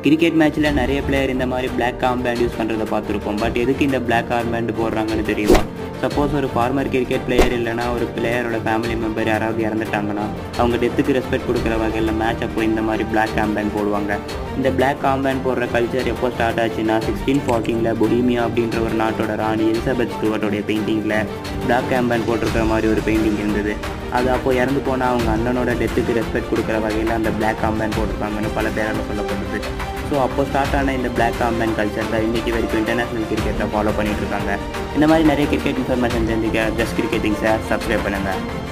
cricket மேட்ச்சில் நிறைய player இந்த மாதிரி பிளாக் ஆர்ம்பேண்ட் யூஸ் பண்ணுறதை பார்த்துருப்போம் பட் எதுக்கு இந்த பிளாக் ஆர்ம்பேண்ட் போடுறாங்கன்னு தெரியுமா சப்போஸ் ஒரு ஃபார்மர் கிரிக்கெட் பிளேயர் இல்லைனா ஒரு பிளேயரோட ஃபேமிலி மெம்பர் யாராவது இறந்துட்டாங்கன்னா அவங்க டெத்துக்கு ரெஸ்பெக்ட் கொடுக்குற வகையில் மேட்ச் அப்போ இந்த மாதிரி பிளாக் ஆம்பேண்ட் போடுவாங்க இந்த பிளாக் ஆம்பேண்ட் போடுற கல்ச்சர் எப்போ ஸ்டார்ட் ஆச்சுன்னா சிக்ஸ்டீன் ஃபார்ட்டினில் பொலிமியா அப்படின்ற ஒரு நாட்டோட ராணி எலிசபெத் ஸ்டுவர்ட்டோடைய பெயிண்டிங்கில் பிளாக் ஆம்பேண்ட் போட்டிருக்கிற மாதிரி ஒரு பெயிண்டிங் இருந்தது அது அப்போ இறந்து போனால் அவங்க அண்ணனோட டெத்துக்கு ரெஸ்பெக்ட் கொடுக்குற வகையில் அந்த பிளாக் ஆம்பேண்ட் போட்டிருக்காங்கன்னு பல பேரால் சொல்லப்படுது ஸோ அப்போ ஸ்டார்ட் ஆன இந்த பிளாக் ஆம்பேண்ட் கல்ச்சர் தான் இன்றைக்கி வரைக்கும் இன்டர்நேஷனல் கிரிக்கெட்டில் ஃபாலோ பண்ணிட்டு இருக்காங்க இந்த மாதிரி நிறைய கிரிக்கெட் இன்ஃபர்மேஷன் தெரிஞ்சுக்க ஜஸ்ட் கிரிக்கெட்டிங்ஸை சப்ஸ்கிரைப் பண்ணுங்கள்